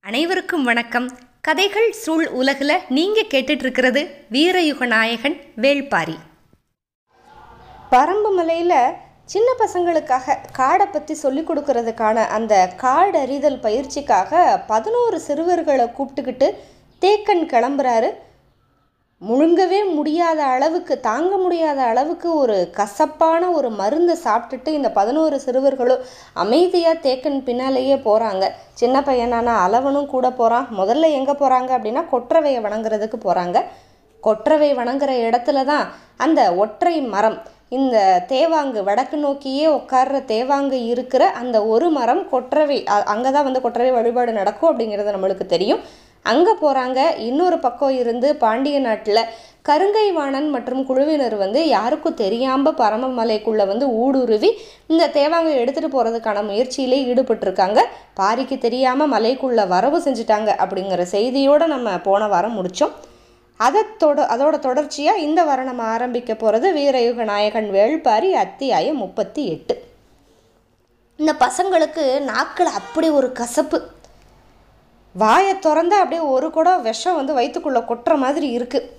அனைவருக்கும் வணக்கம் கதைகள் சூழ் உலகில் நீங்கள் கேட்டுட்டு இருக்கிறது வீரயுக நாயகன் வேள்பாரி பரம்பு மலையில் சின்ன பசங்களுக்காக காடை பற்றி சொல்லி கொடுக்கறதுக்கான அந்த காடறிதல் பயிற்சிக்காக பதினோரு சிறுவர்களை கூப்பிட்டுக்கிட்டு தேக்கன் கிளம்புறாரு முழுங்கவே முடியாத அளவுக்கு தாங்க முடியாத அளவுக்கு ஒரு கசப்பான ஒரு மருந்தை சாப்பிட்டுட்டு இந்த பதினோரு சிறுவர்களும் அமைதியாக தேக்கன் பின்னாலேயே போகிறாங்க சின்ன பையனான அளவனும் கூட போகிறான் முதல்ல எங்கே போகிறாங்க அப்படின்னா கொற்றவையை வணங்குறதுக்கு போகிறாங்க கொற்றவை வணங்குற இடத்துல தான் அந்த ஒற்றை மரம் இந்த தேவாங்கு வடக்கு நோக்கியே உட்கார்ற தேவாங்கு இருக்கிற அந்த ஒரு மரம் கொற்றவை அங்கே தான் வந்து கொற்றவை வழிபாடு நடக்கும் அப்படிங்கிறது நம்மளுக்கு தெரியும் அங்கே போகிறாங்க இன்னொரு பக்கம் இருந்து பாண்டிய நாட்டில் கருங்கை வாணன் மற்றும் குழுவினர் வந்து யாருக்கும் தெரியாமல் பரமமலைக்குள்ளே வந்து ஊடுருவி இந்த தேவாங்க எடுத்துகிட்டு போகிறதுக்கான முயற்சியிலே ஈடுபட்டிருக்காங்க பாரிக்கு தெரியாமல் மலைக்குள்ளே வரவு செஞ்சுட்டாங்க அப்படிங்கிற செய்தியோடு நம்ம போன வாரம் முடித்தோம் அதை தொட அதோட தொடர்ச்சியாக இந்த வாரம் நம்ம ஆரம்பிக்க போகிறது வீரயுக நாயகன் வேள்பாரி அத்தியாயம் முப்பத்தி எட்டு இந்த பசங்களுக்கு நாக்கில் அப்படி ஒரு கசப்பு வாயை திறந்தா அப்படியே ஒரு குடம் விஷம் வந்து வயிற்றுக்குள்ளே கொட்டுற மாதிரி இருக்குது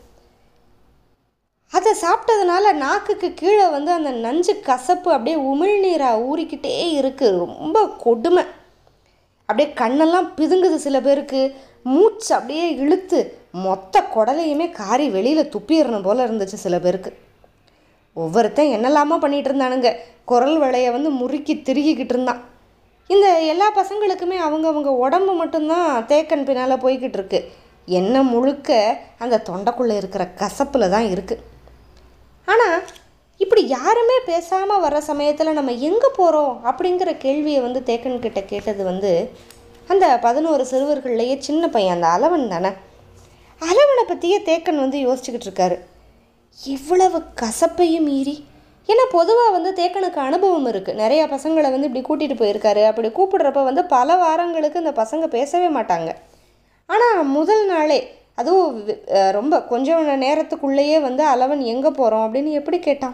அதை சாப்பிட்டதுனால நாக்குக்கு கீழே வந்து அந்த நஞ்சு கசப்பு அப்படியே உமிழ்நீராக ஊறிக்கிட்டே இருக்குது ரொம்ப கொடுமை அப்படியே கண்ணெல்லாம் பிதுங்குது சில பேருக்கு மூச்சு அப்படியே இழுத்து மொத்த குடலையுமே காரி வெளியில் துப்பிடணும் போல் இருந்துச்சு சில பேருக்கு ஒவ்வொருத்தன் என்னெல்லாமோ பண்ணிகிட்டு இருந்தானுங்க குரல் வளையை வந்து முறுக்கி திருகிக்கிட்டு இருந்தான் இந்த எல்லா பசங்களுக்குமே அவங்கவுங்க உடம்பு மட்டும்தான் தேக்கன் பின்னால் போய்கிட்டு இருக்கு என்ன முழுக்க அந்த தொண்டைக்குள்ளே இருக்கிற கசப்பில் தான் இருக்குது ஆனால் இப்படி யாருமே பேசாமல் வர சமயத்தில் நம்ம எங்கே போகிறோம் அப்படிங்கிற கேள்வியை வந்து தேக்கன் கிட்ட கேட்டது வந்து அந்த பதினோரு சிறுவர்கள்லேயே சின்ன பையன் அந்த அளவன் தானே அளவனை பற்றியே தேக்கன் வந்து யோசிச்சுக்கிட்டு இருக்காரு இவ்வளவு கசப்பையும் மீறி ஏன்னா பொதுவாக வந்து தேக்கனுக்கு அனுபவம் இருக்குது நிறையா பசங்களை வந்து இப்படி கூட்டிகிட்டு போயிருக்காரு அப்படி கூப்பிடுறப்ப வந்து பல வாரங்களுக்கு இந்த பசங்க பேசவே மாட்டாங்க ஆனால் முதல் நாளே அதுவும் வி- அஹ் ரொம்ப கொஞ்சம் நேரத்துக்குள்ளேயே வந்து அளவன் எங்கே போகிறோம் அப்படின்னு எப்படி கேட்டான்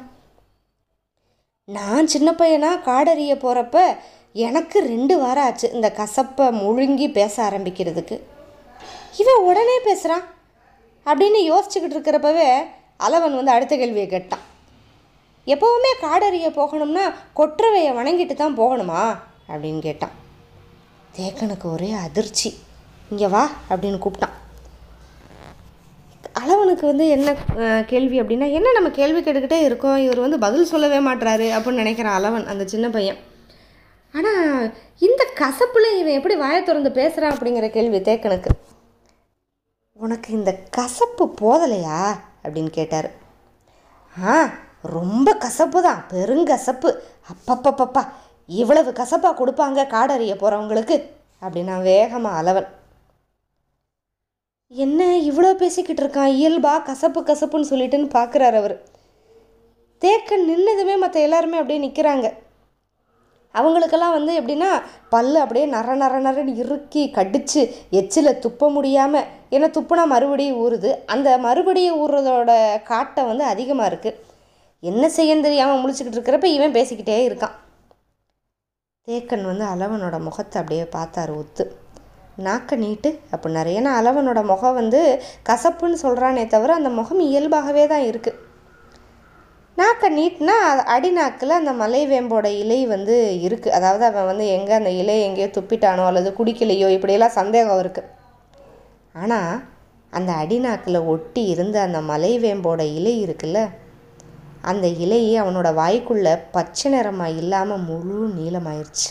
நான் சின்ன பையனா காடறிய போகிறப்ப எனக்கு ரெண்டு வாரம் ஆச்சு இந்த கசப்பை முழுங்கி பேச ஆரம்பிக்கிறதுக்கு இவன் உடனே பேசுகிறான் அப்படின்னு யோசிச்சுக்கிட்டு இருக்கிறப்பவே அளவன் வந்து அடுத்த கேள்வியை கேட்டான் எப்போவுமே காடறிய போகணும்னா கொற்றவையை வணங்கிட்டு தான் போகணுமா அப்படின்னு கேட்டான் தேக்கனுக்கு ஒரே அதிர்ச்சி இங்கே வா அப்படின்னு கூப்பிட்டான் அளவனுக்கு வந்து என்ன அஹ், கேள்வி அப்படின்னா என்ன நம்ம கேள்வி கேட்டுக்கிட்டே இருக்கோம் இவர் வந்து பதில் சொல்லவே மாட்றாரு அப்படின்னு நினைக்கிறான் அளவன் அந்த சின்ன பையன் ஆனால் இந்த கசப்புல இவன் எப்படி வாயை திறந்து பேசுகிறான் அப்படிங்கிற கேள்வி தேக்கனுக்கு உனக்கு இந்த கசப்பு போதலையா அப்படின்னு கேட்டார் ஆ ரொம்ப கசப்பு தான் பெருங்கசப்பு அப்பப்பப்பப்பா இவ்வளவு கசப்பாக கொடுப்பாங்க காடறிய போகிறவங்களுக்கு அப்படின்னா வேகமாக அளவன் என்ன இவ்வளோ பேசிக்கிட்டு இருக்கான் இயல்பா கசப்பு கசப்புன்னு சொல்லிட்டுன்னு பார்க்குறாரு அவர் தேக்கன் நின்னதுமே மற்ற எல்லாருமே அப்படியே நிற்கிறாங்க அவங்களுக்கெல்லாம் வந்து எப்படின்னா பல்லு அப்படியே நர நர நரன்னு இறுக்கி கடிச்சு எச்சில் துப்ப முடியாமல் ஏன்னா துப்புனா மறுபடியும் ஊறுது அந்த மறுபடியும் ஊறுறதோட காட்டை வந்து அதிகமாக இருக்குது என்ன செய்யன்னு தெரியாமல் முழிச்சுக்கிட்டு இருக்கிறப்ப இவன் பேசிக்கிட்டே இருக்கான் தேக்கன் வந்து அளவனோட முகத்தை அப்படியே பார்த்தாரு ஒத்து நாக்க நீட்டு அப்படின்னாரு ஏன்னா அளவனோட முகம் வந்து கசப்புன்னு சொல்கிறானே தவிர அந்த முகம் இயல்பாகவே தான் இருக்குது நாக்கை நீட்டினா அடிநாக்கில் அந்த மலைவேம்போட இலை வந்து இருக்குது அதாவது அவன் வந்து எங்கே அந்த இலை எங்கேயோ துப்பிட்டானோ அல்லது குடிக்கலையோ இப்படியெல்லாம் சந்தேகம் இருக்குது ஆனால் அந்த அடிநாக்கில் ஒட்டி இருந்த அந்த மலைவேம்போட இலை இருக்குல்ல அந்த இலை அவனோட வாய்க்குள்ள பச்சை நிறமாக இல்லாமல் முழு நீளமாயிருச்சு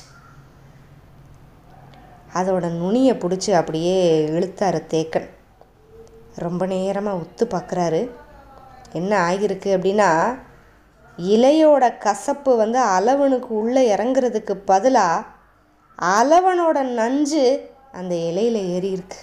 அதோட நுனியை பிடிச்சி அப்படியே இழுத்தாரு தேக்கன் ரொம்ப நேரமாக உத்து பார்க்குறாரு என்ன ஆகியிருக்கு அப்படின்னா இலையோட கசப்பு வந்து அளவனுக்கு உள்ளே இறங்குறதுக்கு பதிலாக அளவனோட நஞ்சு அந்த இலையில ஏறி இருக்கு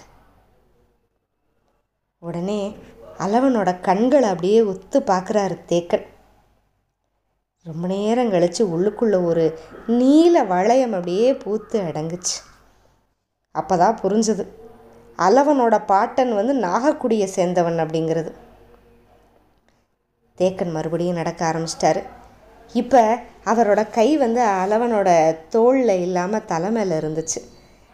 உடனே அளவனோட கண்களை அப்படியே உத்து பார்க்குறாரு தேக்கன் ரொம்ப நேரம் கழித்து உள்ளுக்குள்ள ஒரு நீல வளையம் அப்படியே பூத்து அடங்குச்சு அப்போ தான் புரிஞ்சுது அளவனோட பாட்டன் வந்து நாகக்குடியை சேர்ந்தவன் அப்படிங்கிறது தேக்கன் மறுபடியும் நடக்க ஆரம்பிச்சிட்டாரு இப்போ அவரோட கை வந்து அளவனோட தோளில் இல்லாமல் தலை மேலே இருந்துச்சு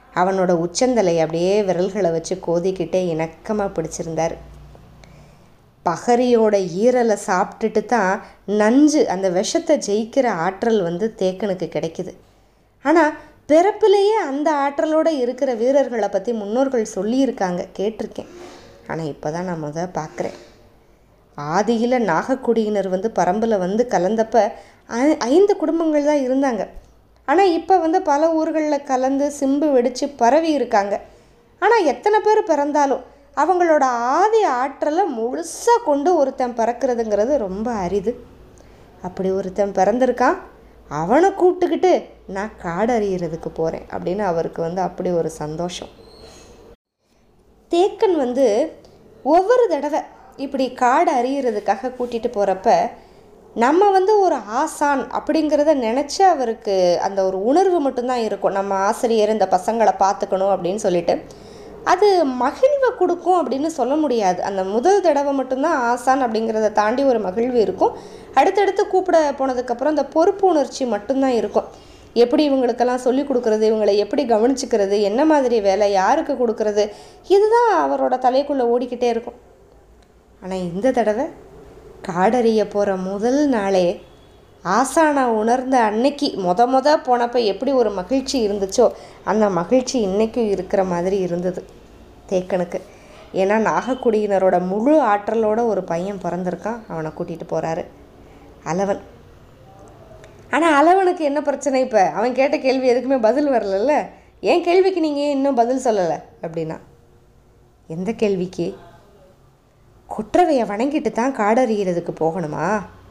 அவனோட உச்சந்தலை அப்படியே விரல்களை வச்சு கோதிக்கிட்டே இணக்கமாக பிடிச்சிருந்தார் பகரியோட ஈரலை சாப்பிட்டுட்டு தான் நஞ்சு அந்த விஷத்தை ஜெயிக்கிற ஆற்றல் வந்து தேக்கனுக்கு கிடைக்குது ஆனால் பிறப்பிலேயே அந்த ஆற்றலோடு இருக்கிற வீரர்களை பற்றி முன்னோர்கள் சொல்லியிருக்காங்க கேட்டிருக்கேன் ஆனால் இப்போ தான் நான் முத பார்க்குறேன் ஆதியில் நாகக்குடியினர் வந்து பரம்பில் வந்து கலந்தப்ப ஐ- ஐந்து குடும்பங்கள் தான் இருந்தாங்க ஆனால் இப்போ வந்து பல ஊர்களில் கலந்து சிம்பு வெடித்து பரவி இருக்காங்க ஆனால் எத்தனை பேர் பிறந்தாலும் அவங்களோட ஆதி ஆற்றலை முழுசாக கொண்டு ஒருத்தன் பிறக்கிறதுங்கிறது ரொம்ப அரிது அப்படி ஒருத்தன் பிறந்திருக்கான் அவனை கூப்பிட்டுக்கிட்டு நான் காடு அறியறதுக்கு போகிறேன் அப்படின்னு அவருக்கு வந்து அப்படி ஒரு சந்தோஷம் தேக்கன் வந்து ஒவ்வொரு தடவை இப்படி காடு அறியறதுக்காக கூட்டிகிட்டு போகிறப்ப நம்ம வந்து ஒரு ஆசான் அப்படிங்கிறத நினச்சி அவருக்கு அந்த ஒரு உணர்வு மட்டும்தான் இருக்கும் நம்ம ஆசிரியர் இந்த பசங்களை பார்த்துக்கணும் அப்படின்னு சொல்லிட்டு அது மகிழ்வை கொடுக்கும் அப்படின்னு சொல்ல முடியாது அந்த முதல் தடவை மட்டும்தான் ஆசான் அப்படிங்கிறத தாண்டி ஒரு மகிழ்வு இருக்கும் அடுத்தடுத்து கூப்பிட போனதுக்கப்புறம் அந்த பொறுப்பு உணர்ச்சி மட்டும்தான் இருக்கும் எப்படி இவங்களுக்கெல்லாம் சொல்லி கொடுக்கறது இவங்களை எப்படி கவனிச்சுக்கிறது என்ன மாதிரி வேலை யாருக்கு கொடுக்கறது இதுதான் அவரோட தலைக்குள்ளே ஓடிக்கிட்டே இருக்கும் ஆனால் இந்த தடவை காடறிய போகிற முதல் நாளே ஆசானா உணர்ந்த அன்னைக்கு மொத மொத போனப்போ எப்படி ஒரு மகிழ்ச்சி இருந்துச்சோ அந்த மகிழ்ச்சி இன்றைக்கும் இருக்கிற மாதிரி இருந்தது தேக்கனுக்கு ஏன்னா நாகக்குடியினரோட முழு ஆற்றலோட ஒரு பையன் பிறந்திருக்கான் அவனை கூட்டிகிட்டு போகிறாரு அலவன் ஆனால் அலவனுக்கு என்ன பிரச்சனை இப்போ அவன் கேட்ட கேள்வி எதுக்குமே பதில் வரலல்ல ஏன் கேள்விக்கு நீங்கள் ஏன் இன்னும் பதில் சொல்லலை அப்படின்னா எந்த கேள்விக்கு குற்றவையை வணங்கிட்டு தான் காடறியறதுக்கு போகணுமா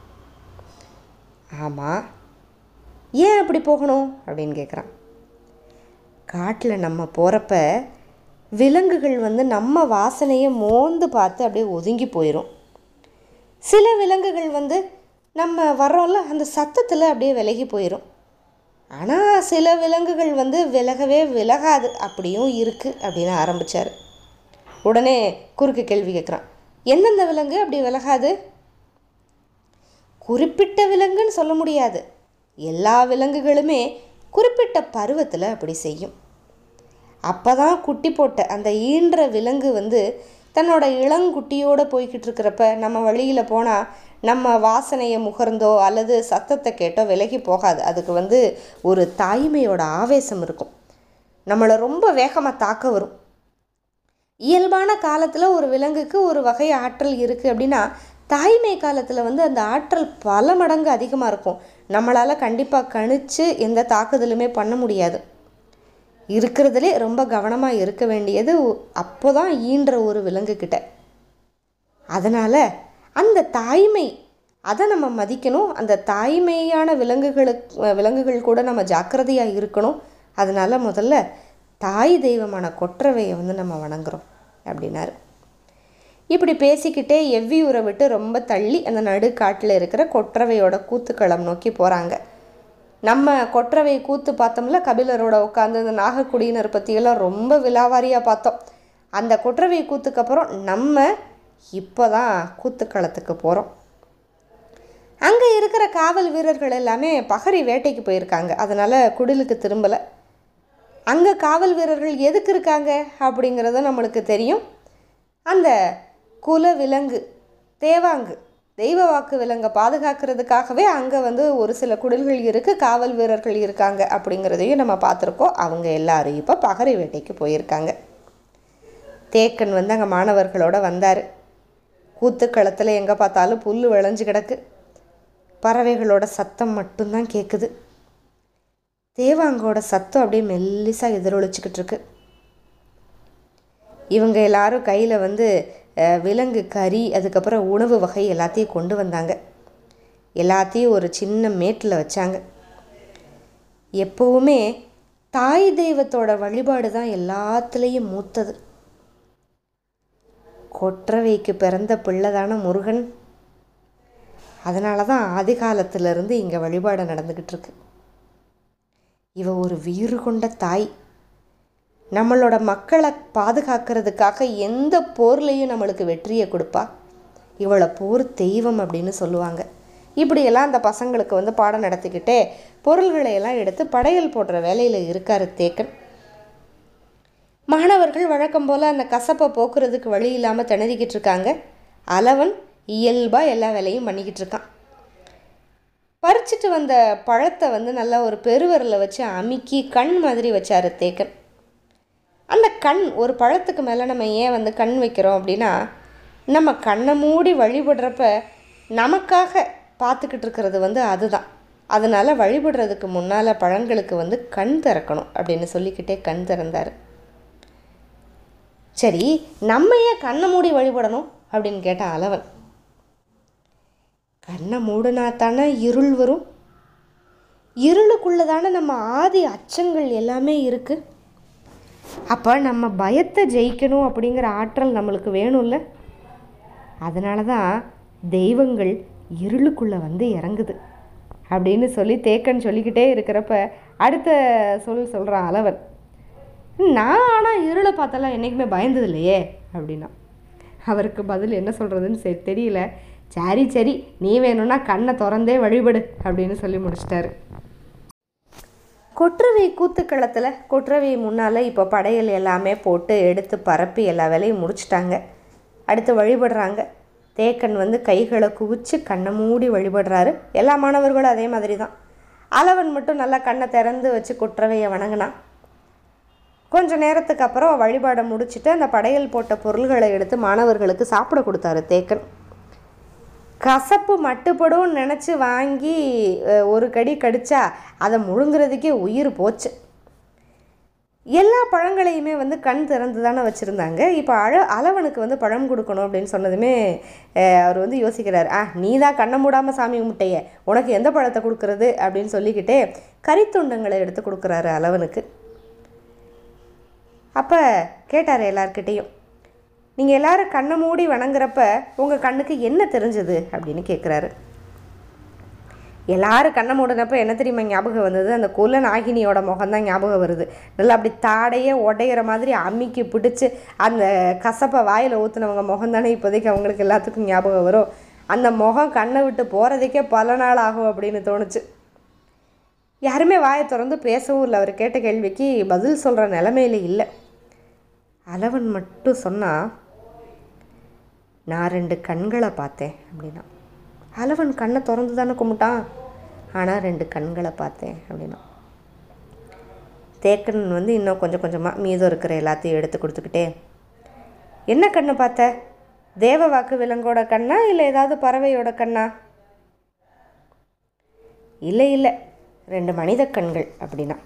ஆமாம் ஏன் அப்படி போகணும் அப்படின்னு கேட்குறான் காட்டில் நம்ம போகிறப்ப விலங்குகள் வந்து நம்ம வாசனையை மோந்து பார்த்து அப்படியே ஒதுங்கி போயிடும் சில விலங்குகள் வந்து நம்ம வர்றோம்ல அந்த சத்தத்தில் அப்படியே விலகி போயிடும் ஆனால் சில விலங்குகள் வந்து விலகவே விலகாது அப்படியும் இருக்குது அப்படின்னு ஆரம்பித்தார் உடனே குறுக்கு கேள்வி கேட்குறான் எந்தெந்த விலங்கு அப்படி விலகாது குறிப்பிட்ட விலங்குன்னு சொல்ல முடியாது எல்லா விலங்குகளுமே குறிப்பிட்ட பருவத்தில் அப்படி செய்யும் அப்போ தான் குட்டி போட்ட அந்த ஈன்ற விலங்கு வந்து தன்னோட இளங்குட்டியோடு போய்கிட்டு இருக்கிறப்ப நம்ம வழியில் போனால் நம்ம வாசனையை முகர்ந்தோ அல்லது சத்தத்தை கேட்டோ விலகி போகாது அதுக்கு வந்து ஒரு தாய்மையோட ஆவேசம் இருக்கும் நம்மளை ரொம்ப வேகமாக தாக்க வரும் இயல்பான காலத்தில் ஒரு விலங்குக்கு ஒரு வகை ஆற்றல் இருக்குது அப்படின்னா தாய்மை காலத்தில் வந்து அந்த ஆற்றல் பல மடங்கு அதிகமாக இருக்கும் நம்மளால் கண்டிப்பாக கணிச்சு எந்த தாக்குதலுமே பண்ண முடியாது இருக்கிறதுலே ரொம்ப கவனமாக இருக்க வேண்டியது அப்போ தான் ஈன்ற ஒரு விலங்குக்கிட்ட அதனால் அந்த தாய்மை அதை நம்ம மதிக்கணும் அந்த தாய்மையான விலங்குகளுக்கு விலங்குகள் கூட நம்ம ஜாக்கிரதையாக இருக்கணும் அதனால் முதல்ல தாய் தெய்வமான கொற்றவையை வந்து நம்ம வணங்குறோம் அப்படின்னாரு இப்படி பேசிக்கிட்டே எவ்வியூரை விட்டு ரொம்ப தள்ளி அந்த நடுக்காட்டில் இருக்கிற கொற்றவையோட கூத்துக்களம் நோக்கி போகிறாங்க நம்ம கொற்றவை கூத்து பார்த்தோம்ல கபிலரோட உட்காந்து இந்த நாகக்குடியினர் பற்றியெல்லாம் ரொம்ப விலாவாரியாக பார்த்தோம் அந்த கொற்றவை கூத்துக்கு அப்புறம் நம்ம இப்போ தான் கூத்துக்களத்துக்கு போகிறோம் அங்கே இருக்கிற காவல் வீரர்கள் எல்லாமே பகரி வேட்டைக்கு போயிருக்காங்க அதனால் குடிலுக்கு திரும்பலை அங்கே காவல் வீரர்கள் எதுக்கு இருக்காங்க அப்படிங்கிறது நம்மளுக்கு தெரியும் அந்த குல விலங்கு தேவாங்கு தெய்வ வாக்கு விலங்கை பாதுகாக்கிறதுக்காகவே அங்கே வந்து ஒரு சில குடில்கள் இருக்குது காவல் வீரர்கள் இருக்காங்க அப்படிங்கிறதையும் நம்ம பார்த்துருக்கோம் அவங்க எல்லாரும் இப்போ பகரை வேட்டைக்கு போயிருக்காங்க தேக்கன் வந்து அங்கே மாணவர்களோட வந்தார் கூத்துக்களத்தில் எங்கே பார்த்தாலும் புல் விளைஞ்சு கிடக்கு பறவைகளோட சத்தம் மட்டும்தான் கேட்குது தேவாங்கோட சத்தம் அப்படியே மெல்லிசாக எதிரொலிச்சிக்கிட்டு இருக்கு இவங்க எல்லாரும் கையில் வந்து அஹ், விலங்கு கறி அதுக்கப்புறம் உணவு வகை எல்லாத்தையும் கொண்டு வந்தாங்க எல்லாத்தையும் ஒரு சின்ன மேட்டில் வச்சாங்க எப்போவுமே தாய் தெய்வத்தோட வழிபாடு தான் எல்லாத்துலேயும் மூத்தது கொற்றவைக்கு பிறந்த பிள்ளை தானே முருகன் அதனால தான் ஆதி காலத்திலிருந்து இங்கே வழிபாடு நடந்துக்கிட்டு இருக்கு இவ ஒரு வீறு கொண்ட தாய் நம்மளோட மக்களை பாதுகாக்கிறதுக்காக எந்த போர்லேயும் நம்மளுக்கு வெற்றியை கொடுப்பா இவளை போர் தெய்வம் அப்படின்னு சொல்லுவாங்க இப்படியெல்லாம் அந்த பசங்களுக்கு வந்து பாடம் நடத்திக்கிட்டே பொருள்களை எல்லாம் எடுத்து படையல் போடுற வேலையில் இருக்கார் தேக்கன் மாணவர்கள் வழக்கம் போல் அந்த கசப்பை போக்குறதுக்கு வழி இல்லாமல் திணறிக்கிட்டு இருக்காங்க அளவன் இயல்பாக எல்லா வேலையும் பண்ணிக்கிட்டு இருக்கான் பறிச்சிட்டு வந்த பழத்தை வந்து நல்லா ஒரு பெருவரில் வச்சு அமுக்கி கண் மாதிரி வச்சார் தேக்கன் அந்த கண் ஒரு பழத்துக்கு மேலே நம்ம ஏன் வந்து கண் வைக்கிறோம் அப்படின்னா நம்ம கண்ணை மூடி வழிபடுறப்ப நமக்காக பார்த்துக்கிட்டு இருக்கிறது வந்து அதுதான் அதனால் வழிபடுறதுக்கு முன்னால் பழங்களுக்கு வந்து கண் திறக்கணும் அப்படின்னு சொல்லிக்கிட்டே கண் திறந்தார் சரி நம்ம ஏன் கண்ணை மூடி வழிபடணும் அப்படின்னு கேட்டான் அளவன் கண்ணை மூடினா தானே இருள் வரும் இருளுக்குள்ளே தானே நம்ம ஆதி அச்சங்கள் எல்லாமே இருக்குது அப்போ நம்ம பயத்தை ஜெயிக்கணும் அப்படிங்கிற ஆற்றல் நம்மளுக்கு வேணும்ல அதனால தான் தெய்வங்கள் இருளுக்குள்ளே வந்து இறங்குது அப்படின்னு சொல்லி தேக்கன் சொல்லிக்கிட்டே இருக்கிறப்ப அடுத்த சொல் சொல்கிறான் அளவன் நான் ஆனால் இருளை பார்த்தெல்லாம் என்றைக்குமே பயந்தது இல்லையே அப்படின்னா அவருக்கு பதில் என்ன சொல்கிறதுன்னு சரி தெரியல சரி சரி நீ வேணும்னா கண்ணை திறந்தே வழிபடு அப்படின்னு சொல்லி முடிச்சிட்டாரு கொற்றவை கூத்துக்களத்தில் கொற்றவை முன்னால் இப்போ படையல் எல்லாமே போட்டு எடுத்து பரப்பி எல்லா வேலையும் முடிச்சிட்டாங்க அடுத்து வழிபடுறாங்க தேக்கன் வந்து கைகளை குவிச்சு கண்ணை மூடி வழிபடுறாரு எல்லா மாணவர்களும் அதே மாதிரி தான் அளவன் மட்டும் நல்லா கண்ணை திறந்து வச்சு கொற்றவையை வணங்கினான் கொஞ்ச நேரத்துக்கு அப்புறம் வழிபாடை முடிச்சுட்டு அந்த படையல் போட்ட பொருள்களை எடுத்து மாணவர்களுக்கு சாப்பிட கொடுத்தாரு தேக்கன் கசப்பு மட்டுப்படும் நினச்சி வாங்கி அஹ், ஒரு கடி கடிச்சா அதை முழுங்குறதுக்கே உயிர் போச்சு எல்லா பழங்களையுமே வந்து கண் திறந்து தானே வச்சுருந்தாங்க இப்போ அழ அளவனுக்கு வந்து பழம் கொடுக்கணும் அப்படின்னு சொன்னதுமே அஹ், அவர் வந்து யோசிக்கிறார் ஆ நீ தான் கண்ணை மூடாமல் சாமி கும்பிட்டைய உனக்கு எந்த பழத்தை கொடுக்கறது அப்படின்னு சொல்லிக்கிட்டே கரித்துண்டங்களை எடுத்து கொடுக்குறாரு அளவனுக்கு அப்போ கேட்டார் எல்லார்கிட்டேயும் நீங்கள் எல்லாரும் கண்ணை மூடி வணங்குறப்ப உங்கள் கண்ணுக்கு என்ன தெரிஞ்சது அப்படின்னு கேட்குறாரு எல்லாரும் கண்ணை மூடினப்ப என்ன தெரியுமா ஞாபகம் வந்தது அந்த குல நாகினியோட முகம் தான் ஞாபகம் வருது நல்லா அப்படி தாடையே உடையிற மாதிரி அம்மிக்கு பிடிச்சி அந்த கசப்பை வாயில் ஊற்றுனவங்க முகம் தானே இப்போதைக்கு அவங்களுக்கு எல்லாத்துக்கும் ஞாபகம் வரும் அந்த முகம் கண்ணை விட்டு போகிறதுக்கே பல நாள் ஆகும் அப்படின்னு தோணுச்சு யாருமே வாயை திறந்து பேசவும் இல்லை அவர் கேட்ட கேள்விக்கு பதில் சொல்கிற நிலமையில இல்லை அளவன் மட்டும் சொன்னால் நான் ரெண்டு கண்களை பார்த்தேன் அப்படின்னா அளவன் கண்ணை திறந்து தானே கும்பிட்டான் ஆனால் ரெண்டு கண்களை பார்த்தேன் அப்படின்னா தேக்கன் வந்து இன்னும் கொஞ்சம் கொஞ்சமாக மீதம் இருக்கிற எல்லாத்தையும் எடுத்து கொடுத்துக்கிட்டே என்ன கண்ணு பார்த்த தேவ வாக்கு விலங்கோட கண்ணா இல்லை ஏதாவது பறவையோட கண்ணா இல்லை இல்லை ரெண்டு மனித கண்கள் அப்படின்னா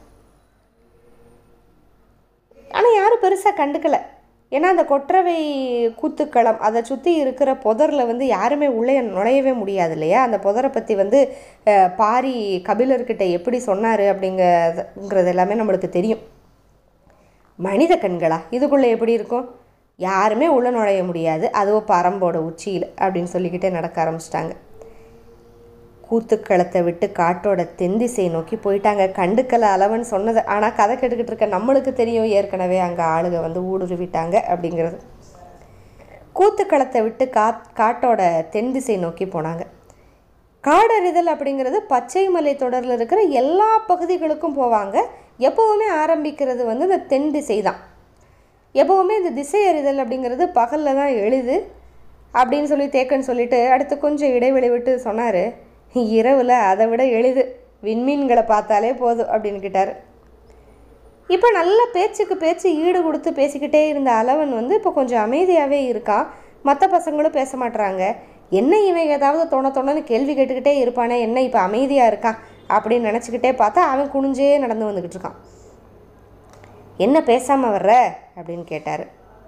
ஆனால் யாரும் பெருசாக கண்டுக்கல ஏன்னா அந்த கொற்றவை கூத்துக்களம் அதை சுற்றி இருக்கிற புதரில் வந்து யாருமே உள்ளே நுழையவே முடியாது இல்லையா அந்த புதரை பற்றி வந்து அஹ், பாரி கபிலர்கிட்ட எப்படி சொன்னார் அப்படிங்கிறது எல்லாமே நம்மளுக்கு தெரியும் மனித கண்களா இதுக்குள்ளே எப்படி இருக்கும் யாருமே உள்ளே நுழைய முடியாது அதுவும் பரம்போட உச்சியில் அப்படின்னு சொல்லிக்கிட்டே நடக்க ஆரம்பிச்சிட்டாங்க கூத்துக்களத்தை விட்டு காட்டோட தென்திசை நோக்கி போயிட்டாங்க கண்டுக்கல அளவன் சொன்னது ஆனால் கதை கேட்டுக்கிட்டு இருக்க நம்மளுக்கு தெரியும் ஏற்கனவே அங்கே ஆளுக வந்து ஊடுருவிட்டாங்க அப்படிங்கிறது கூத்துக்களத்தை விட்டு கா காட்டோட தென்திசை நோக்கி போனாங்க காடறிதல் அப்படிங்கிறது பச்சை மலை தொடரில் இருக்கிற எல்லா பகுதிகளுக்கும் போவாங்க எப்போவுமே ஆரம்பிக்கிறது வந்து இந்த தென் திசை தான் எப்போவுமே இந்த திசை அறிதல் அப்படிங்கிறது பகலில் தான் எளிது அப்படின்னு சொல்லி தேக்கன்னு சொல்லிட்டு அடுத்து கொஞ்சம் இடைவெளி விட்டு சொன்னார் இரவில் அதை விட எளிது விண்மீன்களை பார்த்தாலே போதும் அப்படின்னு கிட்டார் இப்போ நல்ல பேச்சுக்கு பேச்சு ஈடு கொடுத்து பேசிக்கிட்டே இருந்த அளவன் வந்து இப்போ கொஞ்சம் அமைதியாகவே இருக்கான் மற்ற பசங்களும் பேச மாட்றாங்க என்ன இவன் ஏதாவது தொண தொணன்னு கேள்வி கேட்டுக்கிட்டே இருப்பானே என்ன இப்போ அமைதியாக இருக்கான் அப்படின்னு நினச்சிக்கிட்டே பார்த்தா அவன் குனிஞ்சே நடந்து வந்துக்கிட்டு இருக்கான் என்ன பேசாமல் வர்ற அப்படின்னு கேட்டார்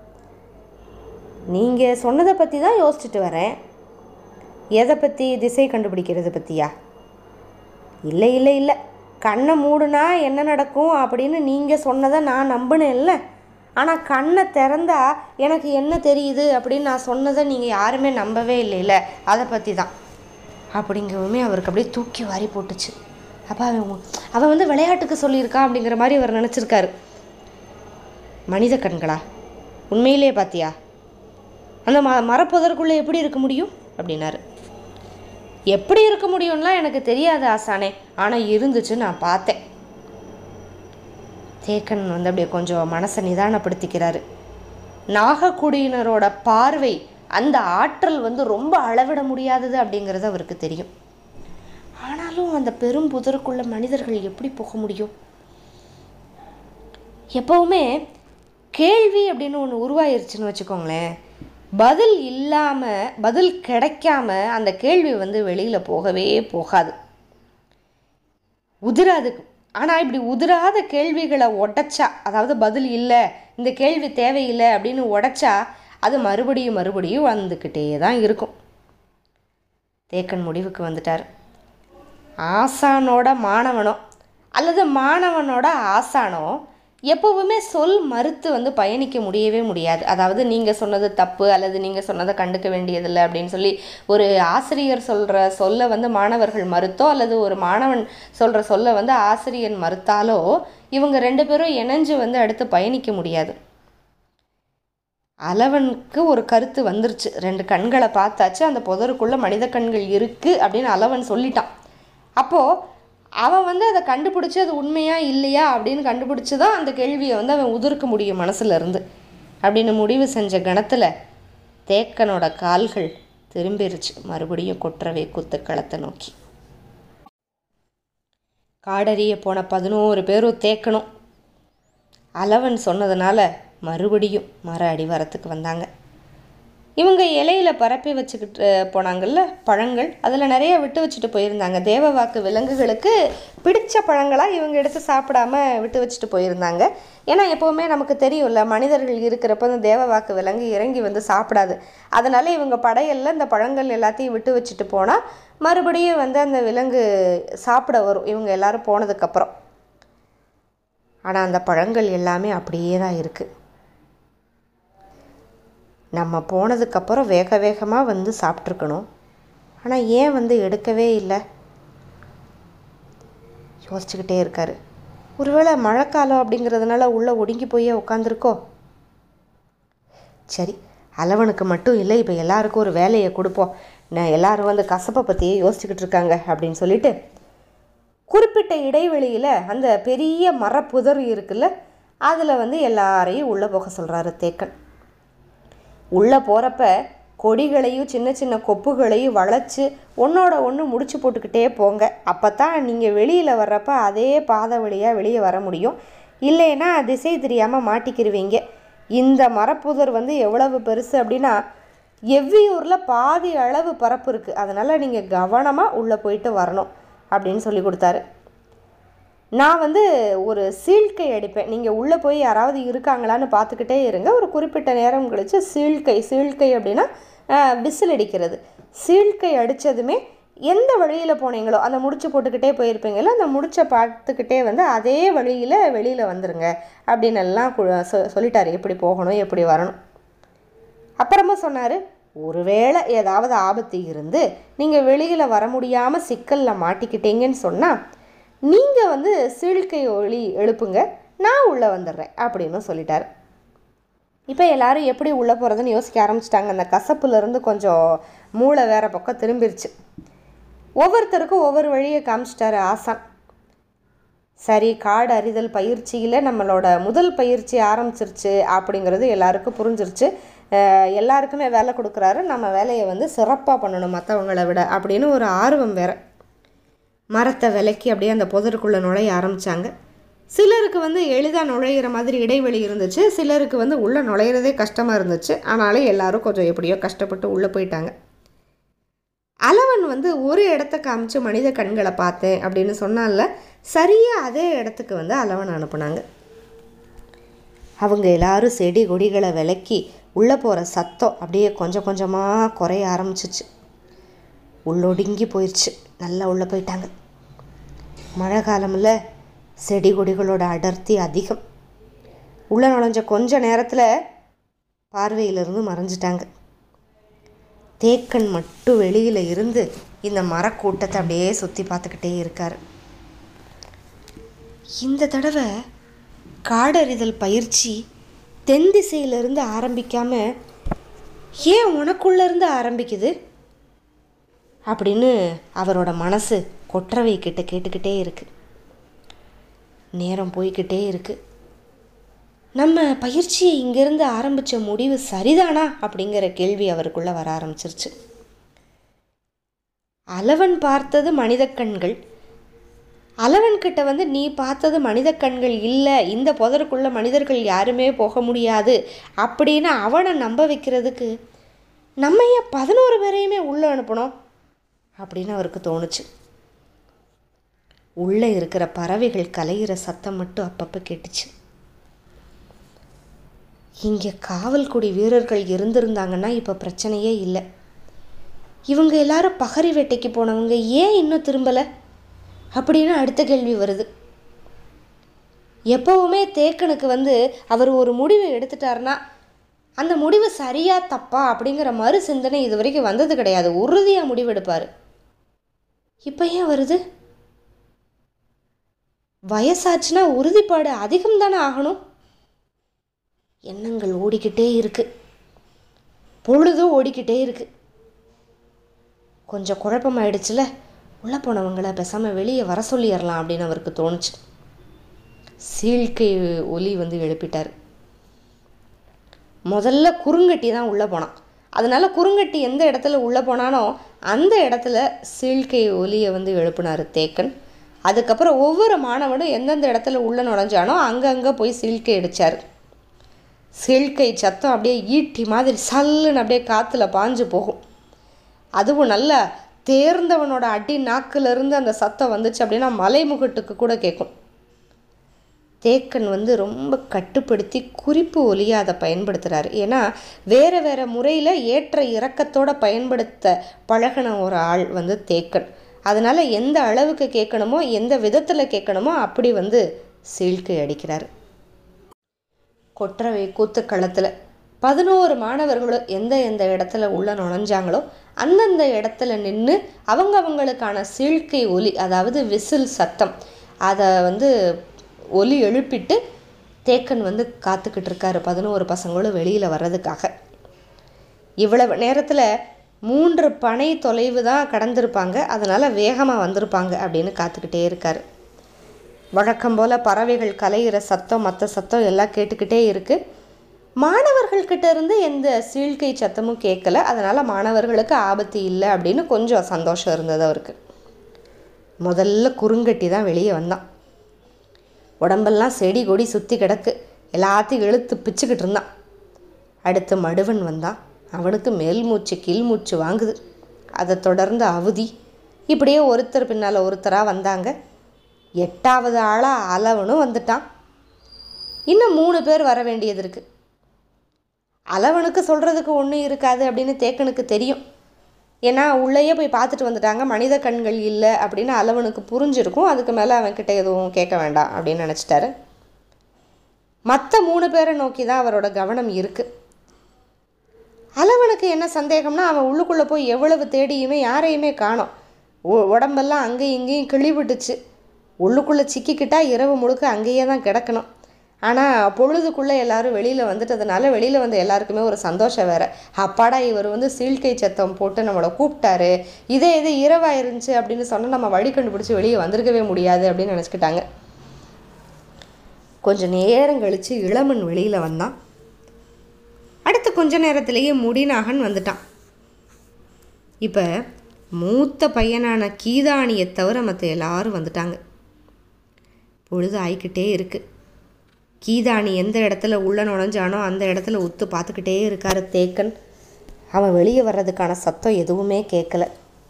நீங்கள் சொன்னதை பற்றி தான் யோசிச்சுட்டு வரேன் எதை பற்றி திசை கண்டுபிடிக்கிறது பற்றியா இல்லை இல்லை இல்லை கண்ணை மூடுனா என்ன நடக்கும் அப்படின்னு நீங்கள் சொன்னதை நான் நம்பினேன்ல ஆனால் கண்ணை திறந்தா எனக்கு என்ன தெரியுது அப்படின்னு நான் சொன்னதை நீங்கள் யாருமே நம்பவே இல்லைல்ல அதை பற்றி தான் அப்படிங்கவுமே அவருக்கு அப்படியே தூக்கி வாரி போட்டுச்சு அப்போ அவன் உ- அவன் வந்து விளையாட்டுக்கு சொல்லியிருக்கான் அப்படிங்கிற மாதிரி அவர் நினச்சிருக்காரு மனித கண்களா உண்மையிலேயே பார்த்தியா அந்த ம மரப்புதற்குள்ளே எப்படி இருக்க முடியும் அப்படின்னாரு எப்படி இருக்க முடியும்லாம் எனக்கு தெரியாது ஆசானே ஆனால் இருந்துச்சு நான் பார்த்தேன் தேக்கன் வந்து அப்படியே கொஞ்சம் மனசை நிதானப்படுத்திக்கிறாரு நாகக்குடியினரோட பார்வை அந்த ஆற்றல் வந்து ரொம்ப அளவிட முடியாதது அப்படிங்கிறது அவருக்கு தெரியும் ஆனாலும் அந்த பெரும் புதருக்குள்ள மனிதர்கள் எப்படி போக முடியும் எப்போவுமே கேள்வி அப்படின்னு ஒன்று உருவாயிருச்சுன்னு வச்சுக்கோங்களேன் பதில் இல்லாமல் பதில் கிடைக்காம அந்த கேள்வி வந்து வெளியில் போகவே போகாது உதிராது ஆனால் இப்படி உதிராத கேள்விகளை உடைச்சா அதாவது பதில் இல்லை இந்த கேள்வி தேவையில்லை அப்படின்னு உடைச்சா அது மறுபடியும் மறுபடியும் வந்துக்கிட்டே தான் இருக்கும் தேக்கன் முடிவுக்கு வந்துட்டார் ஆசானோட மாணவனோ அல்லது மாணவனோட ஆசானோ எப்போவுமே சொல் மறுத்து வந்து பயணிக்க முடியவே முடியாது அதாவது நீங்கள் சொன்னது தப்பு அல்லது நீங்கள் சொன்னதை கண்டுக்க வேண்டியதில்லை அப்படின்னு சொல்லி ஒரு ஆசிரியர் சொல்கிற சொல்ல வந்து மாணவர்கள் மறுத்தோ அல்லது ஒரு மாணவன் சொல்கிற சொல்ல வந்து ஆசிரியர் மறுத்தாலோ இவங்க ரெண்டு பேரும் இணைஞ்சு வந்து அடுத்து பயணிக்க முடியாது அளவனுக்கு ஒரு கருத்து வந்துருச்சு ரெண்டு கண்களை பார்த்தாச்சு அந்த புதருக்குள்ள மனித கண்கள் இருக்குது அப்படின்னு அளவன் சொல்லிட்டான் அப்போது அவன் வந்து அதை கண்டுபிடிச்சி அது உண்மையா இல்லையா அப்படின்னு கண்டுபிடிச்சி தான் அந்த கேள்வியை வந்து அவன் உதிர்க்க முடியும் மனசுல இருந்து அப்படின்னு முடிவு செஞ்ச கணத்தில் தேக்கனோட கால்கள் திரும்பிருச்சு மறுபடியும் கொற்றவை குத்துக்களத்தை நோக்கி காடறிய போன பதினோரு பேரும் தேக்கணும் அளவன் சொன்னதுனால மறுபடியும் மர அடிவாரத்துக்கு வந்தாங்க இவங்க இலையில பரப்பி வச்சுக்கிட்டு போனாங்கல்ல பழங்கள் அதில் நிறைய விட்டு வச்சுட்டு போயிருந்தாங்க தேவவாக்கு விலங்குகளுக்கு பிடிச்ச பழங்களாக இவங்க எடுத்து சாப்பிடாம விட்டு வச்சுட்டு போயிருந்தாங்க ஏன்னா எப்போவுமே நமக்கு தெரியும்ல மனிதர்கள் இருக்கிறப்ப இந்த தேவவாக்கு விலங்கு இறங்கி வந்து சாப்பிடாது அதனால இவங்க படையல்ல இந்த பழங்கள் எல்லாத்தையும் விட்டு வச்சுட்டு போனால் மறுபடியும் வந்து அந்த விலங்கு சாப்பிட வரும் இவங்க எல்லாரும் போனதுக்கப்புறம் ஆனால் அந்த பழங்கள் எல்லாமே அப்படியே தான் இருக்குது நம்ம போனதுக்கப்புறம் வேக வேகமாக வந்து சாப்பிட்ருக்கணும் ஆனால் ஏன் வந்து எடுக்கவே இல்லை யோசிச்சுக்கிட்டே இருக்காரு ஒருவேளை மழைக்காலம் அப்படிங்கிறதுனால உள்ளே ஒடுங்கி போய் உட்காந்துருக்கோ சரி அளவனுக்கு மட்டும் இல்லை இப்போ எல்லாருக்கும் ஒரு வேலையை கொடுப்போம் நான் எல்லாரும் வந்து கசப்பை பற்றியே யோசிச்சுக்கிட்டு இருக்காங்க அப்படின்னு சொல்லிட்டு குறிப்பிட்ட இடைவெளியில் அந்த பெரிய மரப்புதர் இருக்குல்ல அதில் வந்து எல்லாரையும் உள்ளே போக சொல்கிறாரு தேக்கன் உள்ளே போகிறப்ப கொடிகளையும் சின்ன சின்ன கொப்புகளையும் வளைச்சு ஒன்றோட ஒன்று முடிச்சு போட்டுக்கிட்டே போங்க அப்போ தான் நீங்கள் வெளியில் வர்றப்ப அதே பாதை வழியாக வெளியே வர முடியும் இல்லைன்னா திசை தெரியாமல் மாட்டிக்கிருவீங்க இந்த மரப்புதர் வந்து எவ்வளவு பெருசு அப்படின்னா எவ்வியூரில் பாதி அளவு பரப்பு இருக்குது அதனால் நீங்கள் கவனமாக உள்ளே போயிட்டு வரணும் அப்படின்னு சொல்லி கொடுத்தாரு நான் வந்து ஒரு சீழ்க்கை அடிப்பேன் நீங்கள் உள்ளே போய் யாராவது இருக்காங்களான்னு பார்த்துக்கிட்டே இருங்க ஒரு குறிப்பிட்ட நேரம் கழித்து சீழ்க்கை சீழ்க்கை அப்படின்னா விசில் அடிக்கிறது சீழ்க்கை அடித்ததுமே எந்த வழியில் போனீங்களோ அந்த முடிச்சு போட்டுக்கிட்டே போயிருப்பீங்கல்ல அந்த முடிச்சை பார்த்துக்கிட்டே வந்து அதே வழியில் வெளியில் வந்துருங்க அப்படின்னு எல்லாம் கு- சொ- சொல்லிட்டாரு எப்படி போகணும் எப்படி வரணும் அப்புறமா சொன்னார் ஒருவேளை ஏதாவது ஆபத்து இருந்து நீங்கள் வெளியில் வர முடியாமல் சிக்கலில் மாட்டிக்கிட்டீங்கன்னு சொன்னால் நீங்கள் வந்து சீழ்க்கை ஒளி எழுப்புங்க நான் உள்ளே வந்துடுறேன் அப்படின்னு சொல்லிட்டாரு இப்போ எல்லாரும் எப்படி உள்ளே போகிறதுன்னு யோசிக்க ஆரம்பிச்சிட்டாங்க அந்த கசப்புலேருந்து கொஞ்சம் மூளை வேற பக்கம் திரும்பிருச்சு ஒவ்வொருத்தருக்கும் ஒவ்வொரு வழியை காமிச்சிட்டாரு ஆசான் சரி காடு அறிதல் பயிற்சியில் நம்மளோட முதல் பயிற்சி ஆரம்பிச்சிருச்சு அப்படிங்கிறது எல்லாருக்கும் புரிஞ்சிருச்சு அஹ் எல்லாருக்குமே வேலை கொடுக்குறாரு நம்ம வேலையை வந்து சிறப்பாக பண்ணணும் மற்றவங்களை விட அப்படின்னு ஒரு ஆர்வம் வேற மரத்தை விலக்கி அப்படியே அந்த புதருக்குள்ளே நுழைய ஆரம்பித்தாங்க சிலருக்கு வந்து எளிதாக நுழையிற மாதிரி இடைவெளி இருந்துச்சு சிலருக்கு வந்து உள்ளே நுழையிறதே கஷ்டமாக இருந்துச்சு ஆனாலும் எல்லாரும் கொஞ்சம் எப்படியோ கஷ்டப்பட்டு உள்ளே போயிட்டாங்க அளவன் வந்து ஒரு இடத்த காமிச்சு மனித கண்களை பார்த்தேன் அப்படின்னு சொன்னால சரியாக அதே இடத்துக்கு வந்து அளவன் அனுப்புனாங்க அவங்க எல்லாரும் செடி கொடிகளை விலக்கி உள்ளே போகிற சத்தம் அப்படியே கொஞ்சம் கொஞ்சமாக குறைய ஆரம்பிச்சிச்சு உள்ளொடுங்கி போயிடுச்சு நல்லா உள்ளே போயிட்டாங்க மழை காலமில் செடி கொடிகளோட அடர்த்தி அதிகம் உள்ளே நுழைஞ்ச கொஞ்ச நேரத்தில் பார்வையிலிருந்து மறைஞ்சிட்டாங்க தேக்கன் மட்டும் வெளியில் இருந்து இந்த மரக்கூட்டத்தை அப்படியே சுற்றி பார்த்துக்கிட்டே இருக்கார் இந்த தடவை காடறிதல் பயிற்சி தென் திசையிலிருந்து ஆரம்பிக்காம ஏன் உனக்குள்ளேருந்து ஆரம்பிக்குது அப்படின்னு அவரோட மனசு கொற்றவை கிட்ட கேட்டுக்கிட்டே இருக்கு நேரம் போய்க்கிட்டே இருக்கு நம்ம பயிற்சியை இங்கேருந்து ஆரம்பித்த முடிவு சரிதானா அப்படிங்கிற கேள்வி அவருக்குள்ளே வர ஆரம்பிச்சிருச்சு அளவன் பார்த்தது மனித கண்கள் அளவன்கிட்ட வந்து நீ பார்த்தது மனித கண்கள் இல்லை இந்த புதருக்குள்ள மனிதர்கள் யாருமே போக முடியாது அப்படின்னு அவனை நம்ப வைக்கிறதுக்கு நம்ம ஏன் பதினோரு பேரையுமே உள்ளே அனுப்பணும் அப்படின்னு அவருக்கு தோணுச்சு உள்ளே இருக்கிற பறவைகள் கலையிற சத்தம் மட்டும் அப்பப்போ கேட்டுச்சு இங்கே காவல்குடி வீரர்கள் இருந்திருந்தாங்கன்னா இப்போ பிரச்சனையே இல்லை இவங்க எல்லாரும் பகரி வேட்டைக்கு போனவங்க ஏன் இன்னும் திரும்பலை அப்படின்னு அடுத்த கேள்வி வருது எப்போவுமே தேக்கனுக்கு வந்து அவர் ஒரு முடிவை எடுத்துட்டாருன்னா அந்த முடிவு சரியா தப்பா அப்படிங்கிற மறு சிந்தனை இது வரைக்கும் வந்தது கிடையாது உறுதியாக முடிவெடுப்பார் இப்போ ஏன் வருது வயசாச்சுன்னா உறுதிப்பாடு அதிகம் தானே ஆகணும் எண்ணங்கள் ஓடிக்கிட்டே இருக்கு பொழுதும் ஓடிக்கிட்டே இருக்கு கொஞ்சம் குழப்பமாயிடுச்சுல உள்ளே போனவங்கள பேசாமல் வெளியே வர சொல்லிடலாம் அப்படின்னு அவருக்கு தோணுச்சு சீழ்க்கை ஒலி வந்து எழுப்பிட்டார் முதல்ல குறுங்கட்டி தான் உள்ளே போனான் அதனால குறுங்கட்டி எந்த இடத்துல உள்ளே போனானோ அந்த இடத்துல சீழ்க்கை ஒலியை வந்து எழுப்பினார் தேக்கன் அதுக்கப்புறம் ஒவ்வொரு மாணவனும் எந்தெந்த இடத்துல உள்ளே நுழைஞ்சானோ அங்கங்கே போய் சீழ்க்கை அடித்தார் சீழ்க்கை சத்தம் அப்படியே ஈட்டி மாதிரி சல்லுன்னு அப்படியே காற்றுல பாஞ்சு போகும் அதுவும் நல்ல தேர்ந்தவனோட அடி நாக்கிலிருந்து அந்த சத்தம் வந்துச்சு அப்படின்னா மலைமுகட்டுக்கு கூட கேட்கும் தேக்கன் வந்து ரொம்ப கட்டுப்படுத்தி குறிப்பு ஒலியை அதை பயன்படுத்துகிறாரு ஏன்னா வேறு வேறு முறையில் ஏற்ற இறக்கத்தோட பயன்படுத்த பழகின ஒரு ஆள் வந்து தேக்கன் அதனால் எந்த அளவுக்கு கேட்கணுமோ எந்த விதத்தில் கேட்கணுமோ அப்படி வந்து சீழ்க்கை அடிக்கிறார் கொற்றவை கூத்துக்களத்தில் பதினோரு மாணவர்களும் எந்த எந்த இடத்துல உள்ள நுழைஞ்சாங்களோ அந்தந்த இடத்துல நின்று அவங்க அவங்களுக்கான சீழ்க்கை ஒலி அதாவது விசில் சத்தம் அதை வந்து ஒலி எழுப்பிட்டு தேக்கன் வந்து காத்துக்கிட்டு இருக்காரு பதினோரு பசங்களும் வெளியில் வர்றதுக்காக இவ்வளவு நேரத்தில் மூன்று பனை தொலைவு தான் கடந்திருப்பாங்க அதனால் வேகமாக வந்திருப்பாங்க அப்படின்னு காத்துக்கிட்டே இருக்கார் வழக்கம் போல் பறவைகள் கலையிற சத்தம் மற்ற சத்தம் எல்லாம் கேட்டுக்கிட்டே இருக்குது மாணவர்கள்கிட்ட இருந்து எந்த சீழ்கை சத்தமும் கேட்கல அதனால் மாணவர்களுக்கு ஆபத்து இல்லை அப்படின்னு கொஞ்சம் சந்தோஷம் இருந்தது அவருக்கு முதல்ல குறுங்கட்டி தான் வெளியே வந்தான் உடம்பெல்லாம் செடி கொடி சுற்றி கிடக்கு எல்லாத்தையும் இழுத்து பிச்சுக்கிட்டு இருந்தான் அடுத்து மடுவன் வந்தான் அவனுக்கு மேல் மூச்சு கீழ் மூச்சு வாங்குது அதை தொடர்ந்து அவதி இப்படியே ஒருத்தர் பின்னால் ஒருத்தராக வந்தாங்க எட்டாவது ஆளாக அளவனும் வந்துட்டான் இன்னும் மூணு பேர் வர வேண்டியது இருக்குது அளவனுக்கு சொல்கிறதுக்கு ஒன்றும் இருக்காது அப்படின்னு தேக்கனுக்கு தெரியும் ஏன்னா உள்ளேயே போய் பார்த்துட்டு வந்துட்டாங்க மனித கண்கள் இல்லை அப்படின்னு அளவனுக்கு புரிஞ்சிருக்கும் அதுக்கு மேலே அவன்கிட்ட எதுவும் கேட்க வேண்டாம் அப்படின்னு நினச்சிட்டாரு மற்ற மூணு பேரை நோக்கி தான் அவரோட கவனம் இருக்குது அளவனுக்கு என்ன சந்தேகம்னா அவன் உள்ளுக்குள்ளே போய் எவ்வளவு தேடியுமே யாரையுமே காணோம் உ- உடம்பெல்லாம் அங்கேயும் இங்கேயும் கிழிவிட்டுச்சு உள்ளுக்குள்ளே சிக்கிக்கிட்டா இரவு முழுக்க அங்கேயே தான் கிடக்கணும் ஆனால் பொழுதுக்குள்ளே எல்லாரும் வெளியில் வந்துட்டதுனால வெளியில் வந்த எல்லாருக்குமே ஒரு சந்தோஷம் வேறு அப்பாடா இவர் வந்து சீழ்கை சத்தம் போட்டு நம்மளை கூப்பிட்டாரு இதே இது இரவாக இருந்துச்சு அப்படின்னு சொன்னால் நம்ம வழி கண்டுபிடிச்சி வெளியே வந்திருக்கவே முடியாது அப்படின்னு நினச்சிக்கிட்டாங்க கொஞ்சம் நேரம் கழித்து இளமன் வெளியில் வந்தான் அடுத்த கொஞ்ச நேரத்திலேயே முடிநாகன் வந்துட்டான் இப்போ மூத்த பையனான கீதானியை தவிர மற்ற எல்லாரும் வந்துட்டாங்க பொழுது ஆயிக்கிட்டே இருக்கு கீதானி எந்த இடத்துல உள்ள நுழைஞ்சானோ அந்த இடத்துல உத்து பார்த்துக்கிட்டே இருக்காரு தேக்கன் அவன் வெளியே வர்றதுக்கான சத்தம் எதுவுமே கேட்கல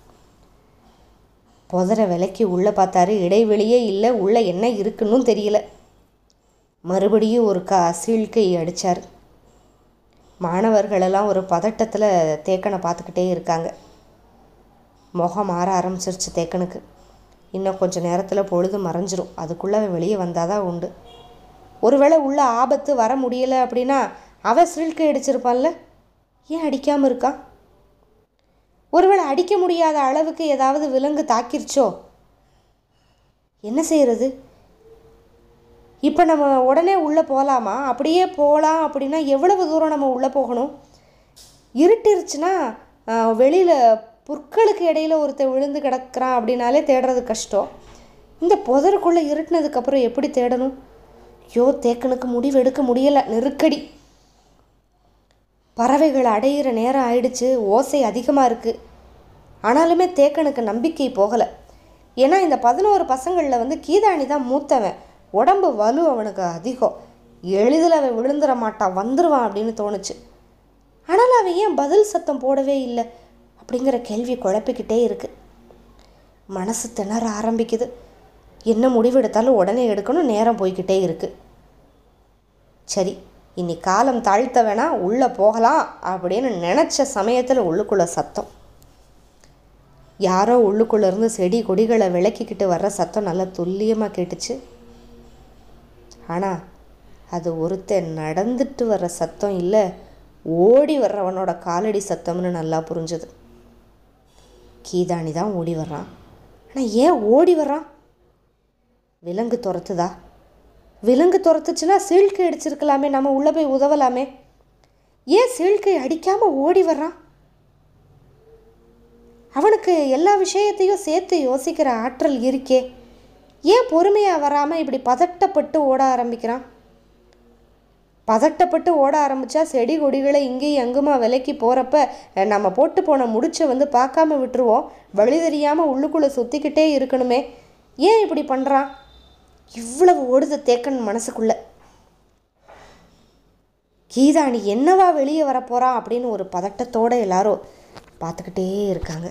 புதற விலைக்கு உள்ளே பார்த்தாரு இடைவெளியே இல்லை உள்ளே என்ன இருக்குன்னும் தெரியல மறுபடியும் ஒரு கா சீழ்க்கை அடித்தார் மாணவர்களெல்லாம் ஒரு பதட்டத்தில் தேக்கனை பார்த்துக்கிட்டே இருக்காங்க முகம் மாற ஆரம்பிச்சிருச்சு தேக்கனுக்கு இன்னும் கொஞ்சம் நேரத்தில் பொழுது மறைஞ்சிரும் அதுக்குள்ளே அவன் வெளியே வந்தால் தான் உண்டு ஒருவேளை உள்ள ஆபத்து வர முடியலை அப்படின்னா அவன் சில்கை அடிச்சிருப்பான்ல ஏன் அடிக்காமல் இருக்கான் ஒருவேளை அடிக்க முடியாத அளவுக்கு ஏதாவது விலங்கு தாக்கிருச்சோ என்ன செய்யறது இப்போ நம்ம உடனே உள்ளே போகலாமா அப்படியே போகலாம் அப்படின்னா எவ்வளவு தூரம் நம்ம உள்ளே போகணும் இருட்டிருச்சுன்னா வெளியில் புற்களுக்கு இடையில ஒருத்தன் விழுந்து கிடக்குறான் அப்படின்னாலே தேடுறது கஷ்டம் இந்த புதருக்குள்ளே இருட்டினதுக்கப்புறம் எப்படி தேடணும் ஐயோ தேக்கனுக்கு முடிவு எடுக்க முடியலை நெருக்கடி பறவைகள் அடையிற நேரம் ஆயிடுச்சு ஓசை அதிகமாக இருக்குது ஆனாலுமே தேக்கனுக்கு நம்பிக்கை போகலை ஏன்னா இந்த பதினோரு பசங்களில் வந்து கீதாணி தான் மூத்தவன் உடம்பு வலு அவனுக்கு அதிகம் எளிதில் அவன் விழுந்துட மாட்டான் வந்துடுவான் அப்படின்னு தோணுச்சு ஆனால் அவன் ஏன் பதில் சத்தம் போடவே இல்லை அப்படிங்கிற கேள்வி குழப்பிக்கிட்டே இருக்கு மனசு திணற ஆரம்பிக்குது என்ன முடிவெடுத்தாலும் உடனே எடுக்கணும் நேரம் போய்கிட்டே இருக்கு சரி இனி காலம் தாழ்த்த வேணா உள்ளே போகலாம் அப்படின்னு நினச்ச சமயத்தில் உள்ளுக்குள்ள சத்தம் யாரோ உள்ளுக்குள்ள இருந்து செடி கொடிகளை விளக்கிக்கிட்டு வர்ற சத்தம் நல்லா துல்லியமாக கேட்டுச்சு ஆனால் அது ஒருத்தன் நடந்துட்டு வர்ற சத்தம் இல்லை ஓடி வர்றவனோட காலடி சத்தம்னு நல்லா புரிஞ்சுது கீதாணி தான் ஓடி வர்றான் ஆனால் ஏன் ஓடி வர்றான் விலங்கு துரத்துதா விலங்கு துரத்துச்சுன்னா சீழ்க்கை அடிச்சிருக்கலாமே நம்ம உள்ளே போய் உதவலாமே ஏன் சீழ்க்கை அடிக்காமல் ஓடி வர்றான் அவனுக்கு எல்லா விஷயத்தையும் சேர்த்து யோசிக்கிற ஆற்றல் இருக்கே ஏன் பொறுமையாக வராமல் இப்படி பதட்டப்பட்டு ஓட ஆரம்பிக்கிறான் பதட்டப்பட்டு ஓட ஆரம்பித்தா செடி கொடிகளை இங்கேயும் எங்குமா விலைக்கு போகிறப்ப நம்ம போட்டு போன முடிச்சை வந்து பார்க்காம விட்டுருவோம் வழி தெரியாமல் உள்ளுக்குள்ளே சுற்றிக்கிட்டே இருக்கணுமே ஏன் இப்படி பண்ணுறான் இவ்வளவு ஓடுது தேக்கன் மனசுக்குள்ள கீதாணி என்னவா வெளியே வரப்போகிறான் அப்படின்னு ஒரு பதட்டத்தோடு எல்லாரும் பார்த்துக்கிட்டே இருக்காங்க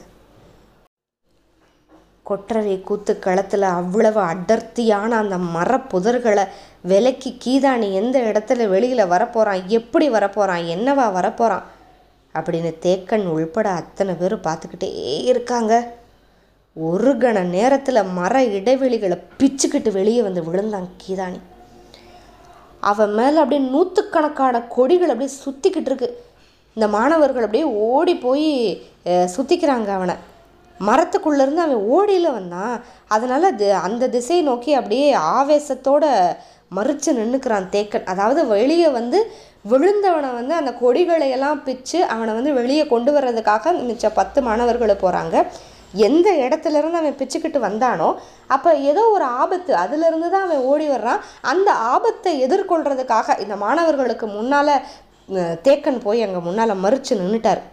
கொற்றவை கூத்து களத்தில் அவ்வளவு அடர்த்தியான அந்த மரப்புதர்களை விலைக்கு கீதாணி எந்த இடத்துல வெளியில் வரப்போகிறான் எப்படி வரப்போகிறான் என்னவா வரப்போகிறான் அப்படின்னு தேக்கன் உள்பட அத்தனை பேரும் பார்த்துக்கிட்டே இருக்காங்க ஒரு கண நேரத்தில் மர இடைவெளிகளை பிச்சுக்கிட்டு வெளியே வந்து விழுந்தான் கீதாணி அவன் மேலே அப்படியே நூற்றுக்கணக்கான கொடிகள் அப்படியே சுற்றிக்கிட்டு இருக்கு இந்த மாணவர்கள் அப்படியே ஓடி போய் சுற்றிக்கிறாங்க அவனை மரத்துக்குள்ளேருந்து அவன் ஓடியில் வந்தான் அதனால் அது அந்த திசையை நோக்கி அப்படியே ஆவேசத்தோட மறித்து நின்றுக்கிறான் தேக்கன் அதாவது வெளியே வந்து விழுந்தவனை வந்து அந்த கொடிகளை எல்லாம் பிச்சு அவனை வந்து வெளியே கொண்டு வர்றதுக்காக மிச்ச பத்து மாணவர்கள் போகிறாங்க எந்த இடத்துல இருந்து அவன் பிச்சுக்கிட்டு வந்தானோ அப்போ ஏதோ ஒரு ஆபத்து அதுலேருந்து தான் அவன் ஓடி வர்றான் அந்த ஆபத்தை எதிர்கொள்கிறதுக்காக இந்த மாணவர்களுக்கு முன்னால் தேக்கன் போய் அங்கே முன்னால் மறித்து நின்றுட்டார்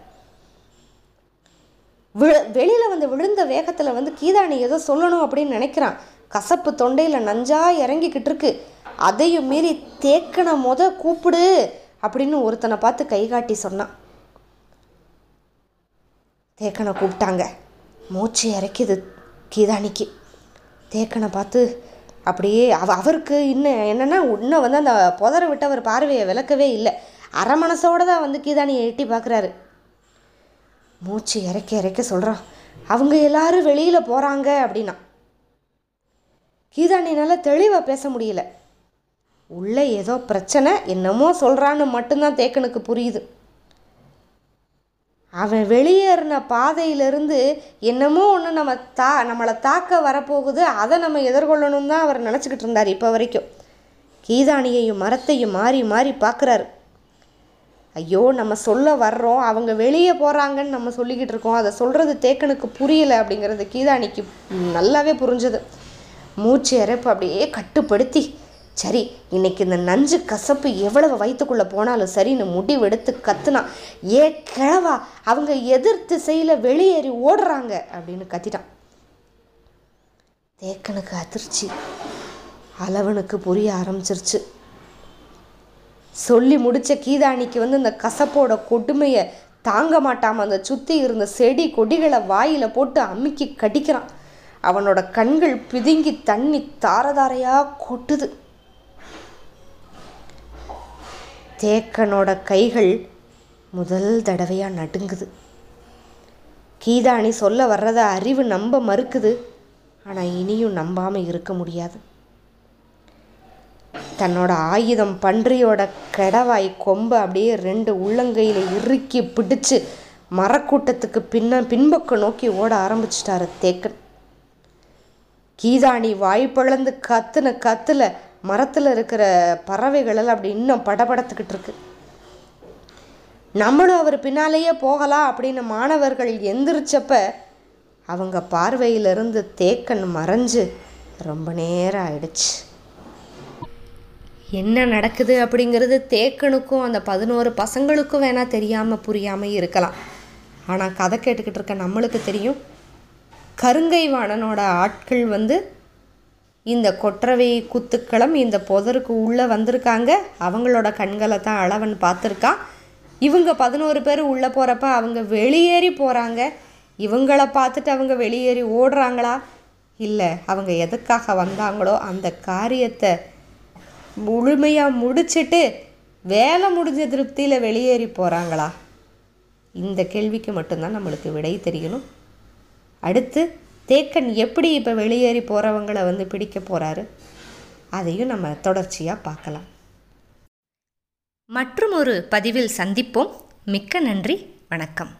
விழ வெளியில் வந்து விழுந்த வேகத்தில் வந்து கீதாணி ஏதோ சொல்லணும் அப்படின்னு நினைக்கிறான் கசப்பு தொண்டையில் நஞ்சா இறங்கிக்கிட்டு இருக்கு அதையும் மீறி தேக்கனை முத கூப்பிடு அப்படின்னு ஒருத்தனை பார்த்து கை காட்டி சொன்னான் தேக்கனை கூப்பிட்டாங்க மூச்சு இறக்கிது கீதானிக்கு தேக்கனை பார்த்து அப்படியே அவ அவருக்கு இன்னும் என்னென்னா இன்னும் வந்து அந்த புதரை விட்டு அவர் பார்வையை விளக்கவே இல்லை அரை மனசோடு தான் வந்து கீதானியை எட்டி பார்க்குறாரு மூச்சு இறக்க இறக்க சொல்கிறான் அவங்க எல்லாரும் வெளியில் போகிறாங்க அப்படின்னா கீதாண்டினால் தெளிவாக பேச முடியல உள்ளே ஏதோ பிரச்சனை என்னமோ சொல்கிறான்னு மட்டும்தான் தேக்கனுக்கு புரியுது அவன் வெளியேறின பாதையிலிருந்து என்னமோ ஒன்று நம்ம தா நம்மளை தாக்க வரப்போகுது அதை நம்ம எதிர்கொள்ளணும் தான் அவர் நினச்சிக்கிட்டு இருந்தார் இப்போ வரைக்கும் கீதானியையும் மரத்தையும் மாறி மாறி பார்க்குறாரு ஐயோ நம்ம சொல்ல வர்றோம் அவங்க வெளியே போகிறாங்கன்னு நம்ம சொல்லிக்கிட்டு இருக்கோம் அதை சொல்கிறது தேக்கனுக்கு புரியலை அப்படிங்கிறது கீதானிக்கு நல்லாவே புரிஞ்சது மூச்சு இறைப்பு அப்படியே கட்டுப்படுத்தி சரி இன்னைக்கு இந்த நஞ்சு கசப்பு எவ்வளவு வயிற்றுக்குள்ளே போனாலும் சரின்னு முடிவெடுத்து கத்துனான் ஏ கிழவா அவங்க எதிர் திசையில் வெளியேறி ஓடுறாங்க அப்படின்னு கத்திட்டான் தேக்கனுக்கு அதிர்ச்சி அளவனுக்கு புரிய ஆரம்பிச்சிருச்சு சொல்லி முடிச்ச கீதானிக்கு வந்து இந்த கசப்போட கொடுமையை தாங்க மாட்டாம அந்த சுற்றி இருந்த செடி கொடிகளை வாயில் போட்டு அமுக்கி கடிக்கிறான் அவனோட கண்கள் பிதுங்கி தண்ணி தாரதாரையாக கொட்டுது தேக்கனோட கைகள் முதல் தடவையாக நடுங்குது கீதானி சொல்ல வர்றத அறிவு நம்ப மறுக்குது ஆனால் இனியும் நம்பாமல் இருக்க முடியாது தன்னோட ஆயுதம் பன்றியோட கடவாய் கொம்பை அப்படியே ரெண்டு உள்ளங்கையில் இறுக்கி பிடிச்சு மரக்கூட்டத்துக்கு பின்ன பின்பக்கம் நோக்கி ஓட ஆரம்பிச்சிட்டாரு தேக்கன் கீதாணி வாய் பிளந்து கத்துன கத்துல மரத்தில் இருக்கிற பறவைகளெல்லாம் அப்படி இன்னும் படபடத்துக்கிட்டு இருக்கு நம்மளும் அவர் பின்னாலேயே போகலாம் அப்படின்னு மாணவர்கள் எந்திரிச்சப்ப அவங்க பார்வையிலிருந்து தேக்கன் மறைஞ்சு ரொம்ப நேரம் ஆயிடுச்சு என்ன நடக்குது அப்படிங்கிறது தேக்கனுக்கும் அந்த பதினோரு பசங்களுக்கும் வேணால் தெரியாமல் புரியாமல் இருக்கலாம் ஆனால் கதை கேட்டுக்கிட்டு இருக்க நம்மளுக்கு தெரியும் கருங்கை வாணனோட ஆட்கள் வந்து இந்த கொற்றவை குத்துக்களம் இந்த புதருக்கு உள்ளே வந்திருக்காங்க அவங்களோட கண்களை தான் அளவன் பார்த்துருக்கான் இவங்க பதினோரு பேர் உள்ளே போகிறப்ப அவங்க வெளியேறி போகிறாங்க இவங்கள பார்த்துட்டு அவங்க வெளியேறி ஓடுறாங்களா இல்லை அவங்க எதுக்காக வந்தாங்களோ அந்த காரியத்தை முழுமையாக முடிச்சிட்டு வேலை முடிஞ்ச திருப்தியில் வெளியேறி போகிறாங்களா இந்த கேள்விக்கு மட்டும்தான் நம்மளுக்கு விடை தெரியணும் அடுத்து தேக்கன் எப்படி இப்போ வெளியேறி போகிறவங்கள வந்து பிடிக்க போகிறாரு அதையும் நம்ம தொடர்ச்சியாக பார்க்கலாம் மற்றும் ஒரு பதிவில் சந்திப்போம் மிக்க நன்றி வணக்கம்